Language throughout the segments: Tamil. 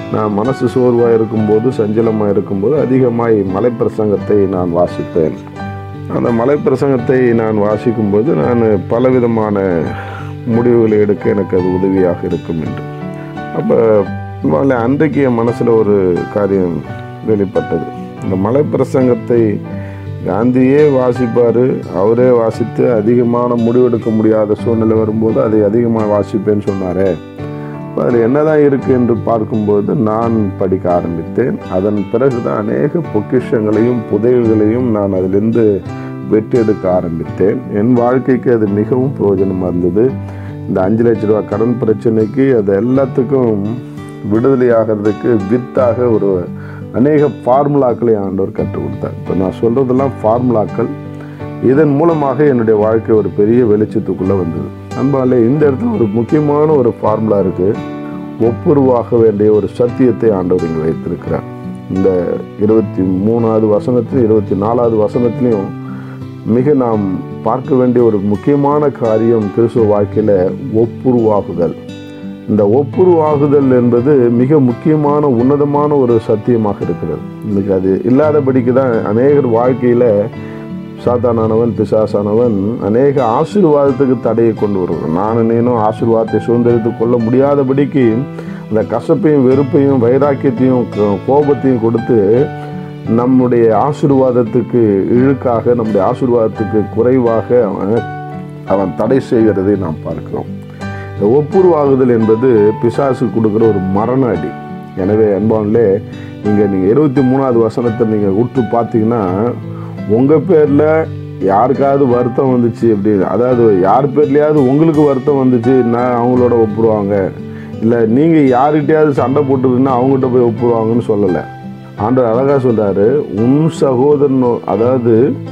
நான் மனசு சோர்வாக இருக்கும்போது சஞ்சலமாக இருக்கும்போது அதிகமாய் மலைப்பிரசங்கத்தை நான் வாசிப்பேன் அந்த மலைப்பிரசங்கத்தை நான் வாசிக்கும்போது நான் பலவிதமான முடிவுகளை எடுக்க எனக்கு அது உதவியாக இருக்கும் என்று அப்போ முதல்ல அன்றைக்கு என் மனசில் ஒரு காரியம் வெளிப்பட்டது இந்த மலைப்பிரசங்கத்தை காந்தியே வாசிப்பார் அவரே வாசித்து அதிகமான முடிவெடுக்க முடியாத சூழ்நிலை வரும்போது அதை அதிகமாக வாசிப்பேன்னு சொன்னாரே அதில் என்னதான் இருக்கு என்று பார்க்கும்போது நான் படிக்க ஆரம்பித்தேன் அதன் பிறகுதான் அநேக பொக்கிஷங்களையும் புதையல்களையும் நான் அதிலிருந்து வெற்றெடுக்க ஆரம்பித்தேன் என் வாழ்க்கைக்கு அது மிகவும் பிரயோஜனமாக இருந்தது இந்த அஞ்சு லட்ச ரூபா கடன் பிரச்சனைக்கு அது எல்லாத்துக்கும் விடுதலையாகிறதுக்கு வித்தாக ஒரு அநேக ஃபார்முலாக்களை ஆண்டவர் கற்றுக் கொடுத்தார் இப்போ நான் சொல்கிறதெல்லாம் ஃபார்முலாக்கள் இதன் மூலமாக என்னுடைய வாழ்க்கை ஒரு பெரிய வெளிச்சத்துக்குள்ளே வந்தது அன்பாலே இந்த இடத்துல ஒரு முக்கியமான ஒரு ஃபார்முலா இருக்குது ஒப்புருவாக வேண்டிய ஒரு சத்தியத்தை ஆண்டவர் இங்கே வைத்திருக்கிறார் இந்த இருபத்தி மூணாவது வசனத்திலும் இருபத்தி நாலாவது வசனத்திலையும் மிக நாம் பார்க்க வேண்டிய ஒரு முக்கியமான காரியம் கிறிஸ்துவ வாழ்க்கையில் ஒப்புருவாகுதல் இந்த ஒப்புருவாகுதல் என்பது மிக முக்கியமான உன்னதமான ஒரு சத்தியமாக இருக்கிறது இன்னைக்கு அது இல்லாதபடிக்கு தான் அநேகர் வாழ்க்கையில் சாத்தானானவன் பிசாசானவன் அநேக ஆசீர்வாதத்துக்கு தடையை கொண்டு வருவான் நான் நீனும் ஆசீர்வாதத்தை சுதந்திரித்து கொள்ள முடியாதபடிக்கு அந்த கசப்பையும் வெறுப்பையும் வைராக்கியத்தையும் கோ- கோபத்தையும் கொடுத்து நம்முடைய ஆசீர்வாதத்துக்கு இழுக்காக நம்முடைய ஆசீர்வாதத்துக்கு குறைவாக அவன் அவன் தடை செய்கிறதை நாம் பார்க்கிறோம் இந்த ஒப்புருவாகுதல் என்பது பிசாசு கொடுக்குற ஒரு மரண அடி எனவே அன்பான்லே நீங்கள் நீங்கள் இருபத்தி மூணாவது வசனத்தை நீங்கள் உற்று பார்த்தீங்கன்னா உங்கள் பேரில் யாருக்காவது வருத்தம் வந்துச்சு அப்படின்னு அதாவது யார் பேர்லையாவது உங்களுக்கு வருத்தம் வந்துச்சு நான் அவங்களோட ஒப்புருவாங்க இல்லை நீங்கள் யார்கிட்டயாவது சண்டை போட்டுருந்தா அவங்ககிட்ட போய் ஒப்புருவாங்கன்னு சொல்லலை ஆண்டவர் அழகாக சொல்கிறாரு உன் சகோதரன் அதாவது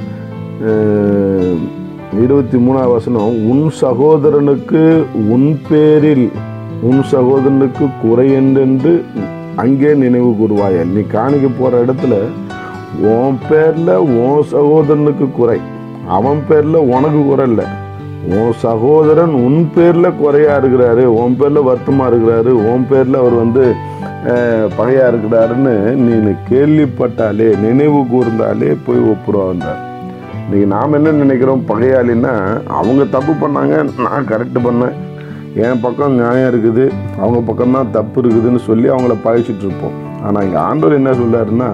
அஹ், இருபத்தி மூணாவது வசனம் உன் சகோதரனுக்கு உன் பேரில் உன் சகோதரனுக்கு குறை என்றென்று அங்கே நினைவு கூறுவாய நீ காணிக்க போகிற இடத்துல உன் பேரில் உன் சகோதரனுக்கு குறை அவன் பேரில் உனக்கு குறை இல்லை உன் சகோதரன் உன் பேரில் குறையா இருக்கிறாரு உன் பேரில் வருத்தமாக இருக்கிறாரு உன் பேரில் அவர் வந்து அஹ், பகையா இருக்கிறாருன்னு நீ கேள்விப்பட்டாலே நினைவு கூர்ந்தாலே போய் ஒப்புருவான்றார் இன்னைக்கு நாம் என்ன நினைக்கிறோம் பகையாளின்னா அவங்க தப்பு பண்ணாங்க நான் கரெக்டு பண்ணேன் என் பக்கம் நியாயம் இருக்குது அவங்க பக்கம் தான் தப்பு இருக்குதுன்னு சொல்லி அவங்கள பழிச்சிட்டு இருப்போம் ஆனால் இங்கே ஆண்டவர் என்ன சொல்றாருன்னா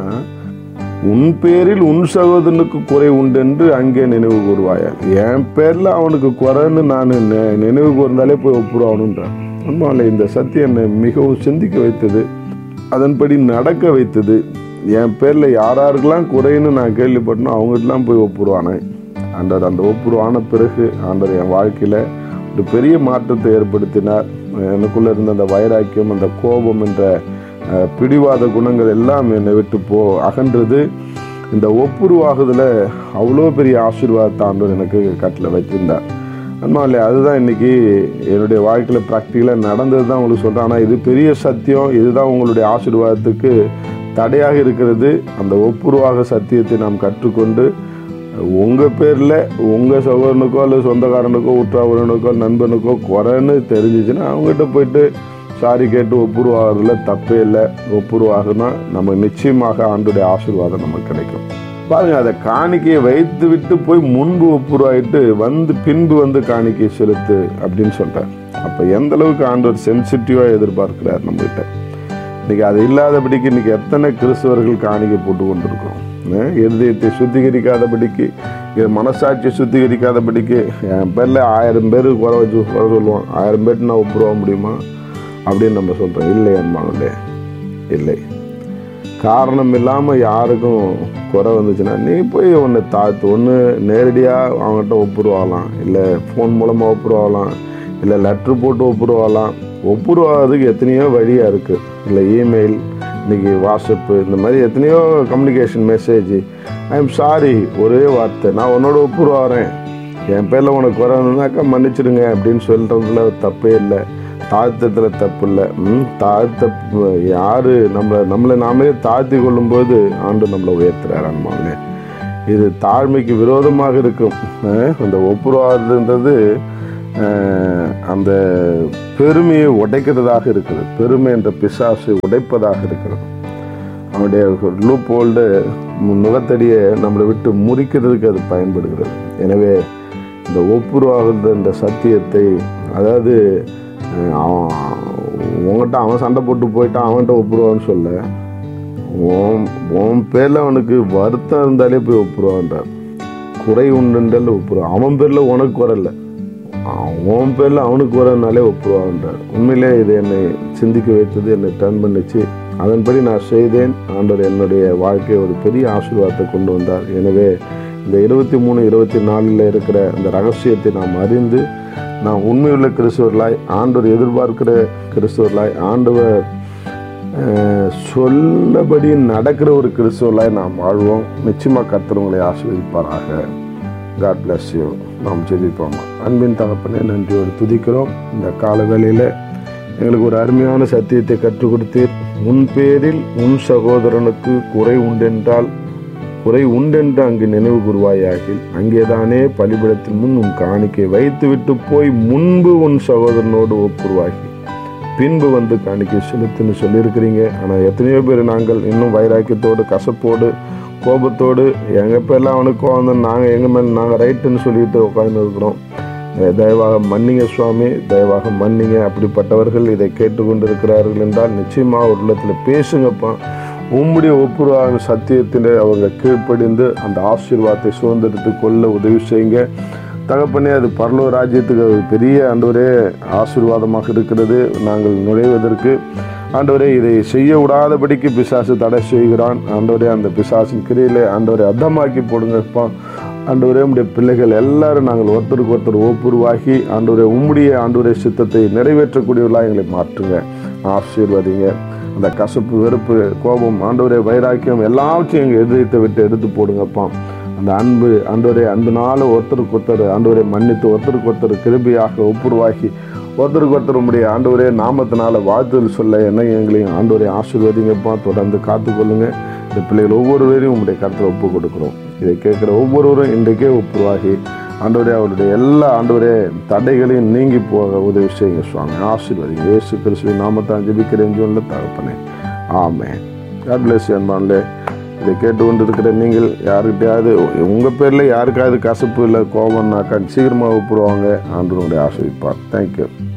உன் பேரில் உன் சகோதரனுக்கு குறை உண்டென்று அங்கே நினைவு கூறுவாயால் என் பேரில் அவனுக்கு குறைன்னு நான் நெ- நினைவு கூர்ந்தாலே போய் ஒப்புருவானுன்றான் உண்மையில இந்த சத்தியம் என்னை மிகவும் சிந்திக்க வைத்தது அதன்படி நடக்க வைத்தது என் பேரில் யாராருக்கெல்லாம் குறைன்னு நான் கேள்விப்பட்டனோ அவங்ககிட்டலாம் போய் ஒப்புருவானேன் ஆண்டவர் அந்த ஒப்புருவான பிறகு ஆண்டவர் என் வாழ்க்கையில் ஒரு பெரிய மாற்றத்தை ஏற்படுத்தினார் எனக்குள்ளே இருந்த அந்த வைராக்கியம் அந்த கோபம் என்ற அஹ், பிடிவாத குணங்கள் எல்லாம் என்னை விட்டு போ அகன்றது இந்த ஒப்புருவாகுதல அவ்வளோ பெரிய ஆசீர்வாதத்தை ஆண்டவர் எனக்கு கட்டில் வச்சிருந்தார் அன்பாலே அதுதான் இன்னைக்கு என்னுடைய வாழ்க்கையில் ப்ராக்டிக்கலாக நடந்தது தான் உங்களுக்கு சொல்கிறேன் ஆனால் இது பெரிய சத்தியம் இதுதான் உங்களுடைய ஆசீர்வாதத்துக்கு தடையாக இருக்கிறது அந்த ஒப்புருவாக சத்தியத்தை நாம் கற்றுக்கொண்டு உங்கள் பேரில் உங்கள் சகோதரனுக்கோ அல்லது சொந்தக்காரனுக்கோ உற்றாவரனுக்கோ நண்பனுக்கோ குறைன்னு தெரிஞ்சிச்சுன்னா அவங்ககிட்ட போயிட்டு சாரி கேட்டு ஒப்புருவாகிறதுல தப்பே இல்லை ஒப்புருவாகுனா நம்ம நிச்சயமாக ஆண்டுடைய ஆசீர்வாதம் நமக்கு கிடைக்கும் பாருங்க அதை காணிக்கையை வைத்து விட்டு போய் முன்பு ஒப்புருவாயிட்டு வந்து பின்பு வந்து காணிக்கை செலுத்து அப்படின்னு சொல்றார் அப்போ எந்த அளவுக்கு ஆண்டவர் சென்சிட்டிவாக எதிர்பார்க்கிறார் நம்மகிட்ட இன்னைக்கு அது இல்லாதபடிக்கு இன்னைக்கு எத்தனை கிறிஸ்தவர்கள் காணிக்கை போட்டு கொண்டிருக்கிறோம் அஹ் இருதயத்தை சுத்திகரிக்காதபடிக்கு என் மனசாட்சியை சுத்திகரிக்காதபடிக்கு என் பேரில் ஆயிரம் பேர் குறை வச்சு குறை சொல்லுவான் ஆயிரம் பேர்ட்டு நான் ஒப்புருவ முடியுமா அப்படின்னு நம்ம சொல்கிறோம் இல்லை அன்பானே இல்லை காரணம் இல்லாமல் யாருக்கும் குறை வந்துச்சுன்னா நீ போய் ஒன்று தாழ்த்து ஒன்று நேரடியாக அவங்ககிட்ட ஒப்புருவாகலாம் இல்லை ஃபோன் மூலமாக ஒப்புருவாகலாம் இல்லை லெட்ரு போட்டு ஒப்புருவாகலாம் ஒப்புருவாகிறதுக்கு எத்தனையோ வழியாக இருக்குது இல்லை இமெயில் இன்னைக்கு வாட்ஸ்அப்பு இந்த மாதிரி எத்தனையோ communication message I am sorry ஒரே வார்த்தை நான் உன்னோட ஒப்புருவாகிறேன் என் பேரில் உனக்கு குறை வந்ததுனாக்கா மன்னிச்சிடுங்க அப்படின்னு சொல்கிறதுல தப்பே இல்லை தாழ்த்தத்தில் தப்பு இல்லை ம் தாழ்த்த யார் நம்ம நம்மளை நாமே தாழ்த்தி கொள்ளும்போது ஆண்டு நம்மளை உயர்த்துறாரு அன்பாங்களே இது தாழ்மைக்கு விரோதமாக இருக்கும் அஹ் அந்த ஒப்புரவாதன்றது அஹ், அந்த பெருமையை உடைக்கிறதாக இருக்கிறது பெருமை என்ற பிசாசை உடைப்பதாக இருக்கிறது அவனுடைய லூப் ஹோல்டு நுகத்தடியை நம்மளை விட்டு முறிக்கிறதுக்கு அது பயன்படுகிறது எனவே இந்த ஒப்புருவாகின்ற இந்த சத்தியத்தை அதாவது அஹ், அவன் உங்கள்கிட்ட அவன் சண்டை போட்டு போயிட்டான் அவன்கிட்ட ஒப்புருவான்னு சொல்ல உன் உன் பேரில் அவனுக்கு வருத்தம் இருந்தாலே போய் ஒப்புருவான்றார் குறை உண்டுன்றால் ஒப்புருவான் அவன் பேரில் உனக்கு குறையில்ல உன் பேரில் அவனுக்கு வரனாலே ஒப்புருவான்றார் உண்மையிலே இது என்னை சிந்திக்க வைத்தது என்னை டர்ன் பண்ணிச்சு அதன்படி நான் செய்தேன் ஆண்டவர் என்னுடைய வாழ்க்கையை ஒரு பெரிய ஆசீர்வாதத்தை கொண்டு வந்தார் எனவே இந்த இருபத்தி மூணு இருபத்தி நாலில் இருக்கிற இந்த ரகசியத்தை நாம் அறிந்து நாம் உண்மையுள்ள கிறிஸ்துவர்களாய் ஆண்டவர் எதிர்பார்க்கிற கிறிஸ்துவர்களாய் ஆண்டவர் அஹ், சொல்லபடி நடக்கிற ஒரு கிறிஸ்துவர்களாய் நாம் வாழ்வோம் நிச்சயமாக கர்த்தர் உங்களை ஆசீர்வதிப்பாராக காட் bless யூ நாம் ஜெபிப்போம் அன்பின் தகப்பனே நன்றியோடு துதிக்கிறோம் இந்த கால வேளையில் எங்களுக்கு ஒரு அருமையான சத்தியத்தை கற்றுக் கொடுத்தீர் உன் பேரில் உன் சகோதரனுக்கு குறை உண்டென்றால் குறை உண்டென்று அங்கு நினைவு கூறுவாயாகில் அங்கேதானே பலிபிடத்தின் முன் உன் காணிக்கை வைத்துவிட்டு போய் முன்பு உன் சகோதரனோடு ஒப்புருவாகி பின்பு வந்து காணிக்கை செலுத்துன்னு சொல்லியிருக்கிறீங்க ஆனால் எத்தனையோ பேர் நாங்கள் இன்னும் வைராக்கியத்தோடு கசப்போடு கோபத்தோடு எங்கள் பேர்லாம் அவனுக்கு கோவம் நாங்கள் எங்கள் மேல் நாங்கள் ரைட்டுன்னு சொல்லிட்டு உட்கார்ந்து இருக்கிறோம் அஹ் தயவாக மன்னிங்க சுவாமி தயவாக மன்னிங்க அப்படிப்பட்டவர்கள் இதை கேட்டுக்கொண்டு இருக்கிறார்கள் என்றால் நிச்சயமாக ஒரு உள்ளத்தில் பேசுங்கப்பா உம்முடைய ஒப்புரவான சத்தியத்தில் அவங்க கீழ்ப்படிந்து அந்த ஆசீர்வாதத்தை சுதந்திரத்துக் கொள்ள உதவி செய்யுங்க தகப்பனே அது பரலோ ராஜ்யத்துக்கு அது பெரிய ஆண்டவரே ஆசீர்வாதமாக இருக்கிறது நாங்கள் நுழைவதற்கு ஆண்டவரே இதை செய்ய விடாதபடிக்கு பிசாசு தடை செய்கிறான் ஆண்டவரே அந்த பிசாசின் கிரியிலே ஆண்டவரை அர்த்தமாக்கி போடுங்கப்பா ஆண்டவரே உம்முடைய பிள்ளைகள் எல்லாரும் நாங்கள் ஒருத்தருக்கு ஒருத்தர் ஒப்புருவாகி ஆண்டவரே உம்முடைய ஆண்டவரே சித்தத்தை நிறைவேற்றக்கூடியவர்களாக எங்களை மாற்றுங்க ஆசீர்வதிங்க அந்த கசப்பு வெறுப்பு கோபம் ஆண்டவரே வைராக்கியம் எல்லாவற்றையும் எங்கள் எதிர்த்தை விட்டு எடுத்து போடுங்கப்பா அந்த அன்பு ஆண்டவரே அன்புனால ஒருத்தருக்கு ஒருத்தர் ஆண்டவரை மன்னித்து ஒருத்தருக்கு ஒருத்தர் கிருபியாக ஒப்புருவாகி ஒருத்தருக்கு ஒருத்தர் உம்முடைய ஆண்டவரே நாமத்தினால வாழ்த்துதல் சொல்ல என்ன எங்களையும் ஆண்டவரை ஆசீர்வதிங்கப்பா தொடர்ந்து காத்துக்கொள்ளுங்க இந்த பிள்ளைகள் ஒவ்வொருவரையும் உங்களுடைய கருத்தில் ஒப்பு கொடுக்குறோம் இதை கேட்குற ஒவ்வொருவரும் இன்றைக்கே ஒப்புருவாகி ஆண்டவரே அவருடைய எல்லா ஆண்டவரே தடைகளையும் நீங்கி போக உதவி செய்யுங்க சுவாமி ஆசீர்வதிங்க இயேசு கிறிஸ்துவின் நாமத்தான் ஜெபிக்கிறேன் சொல்ல தகப்பனே ஆமே காட் பிளஸ் அன்பான்லே இதை கேட்டு இருக்கிற நீங்கள் யாருக்கிட்டையாவது உங்கள் பேரில் யாருக்காவது கசப்பு இல்லை கோபம்னாக்கா சீக்கிரமாக ஒப்புடுவாங்க ஆண்டவனுடைய ஆசிரிப்பார் தேங்க்யூ